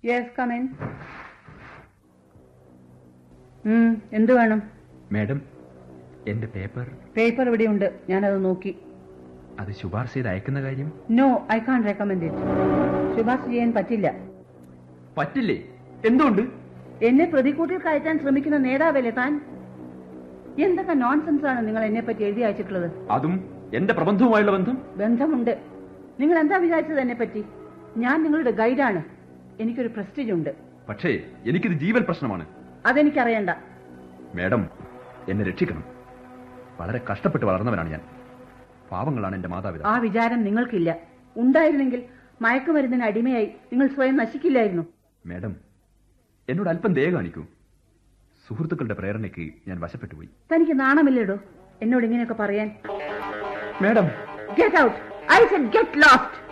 yes കമൻ എന്ത് വേണം madam എന്റെ പേപ്പർ പേപ്പർ ഇവിടെയുണ്ട് ഞാനത് നോക്കി അത് ശുപാർശ ചെയ്ത് അയക്കുന്ന കാര്യം no I can't recommend it ശുപാർശ ചെയ്യാൻ പറ്റില്ല പറ്റില്ലേ എന്തുകൊണ്ട് എന്നെ പ്രതിക്കൂട്ടിൽ കയറ്റാൻ ശ്രമിക്കുന്ന നേതാവല്ലേ താൻ എന്തൊക്കെ നോൺസെൻസ് ആണ് നിങ്ങൾ എന്നെ പറ്റി എഴുതി അയച്ചിട്ടുള്ളത് അതും എന്റെ പ്രബന്ധവുമായുള്ള ബന്ധം ബന്ധമുണ്ട് നിങ്ങൾ എന്താ വിചാരിച്ചത് എന്നെ പറ്റി ഞാൻ നിങ്ങളുടെ ഗൈഡാണ് എനിക്കൊരു പ്രസ്റ്റീജ് ഉണ്ട് പക്ഷേ എനിക്കിത് ജീവൻ പ്രശ്നമാണ് അതെനിക്കറിയണ്ട മാഡം എന്നെ രക്ഷിക്കണം വളരെ കഷ്ടപ്പെട്ട് വളർന്നവനാണ് ഞാൻ പാവങ്ങളാണ് എന്റെ മാതാപിതാ ആ വിചാരം നിങ്ങൾക്കില്ല ഉണ്ടായിരുന്നെങ്കിൽ മയക്കുമരുന്നിന് അടിമയായി നിങ്ങൾ സ്വയം നശിക്കില്ലായിരുന്നു മാഡം എന്നോട് അല്പം ദയ കാണിക്കൂ സുഹൃത്തുക്കളുടെ പ്രേരണയ്ക്ക് ഞാൻ വശപ്പെട്ടുപോയി തനിക്ക് നാണമില്ലേടോ എന്നോട് ഇങ്ങനെയൊക്കെ പറയാൻ madam get out I said get lost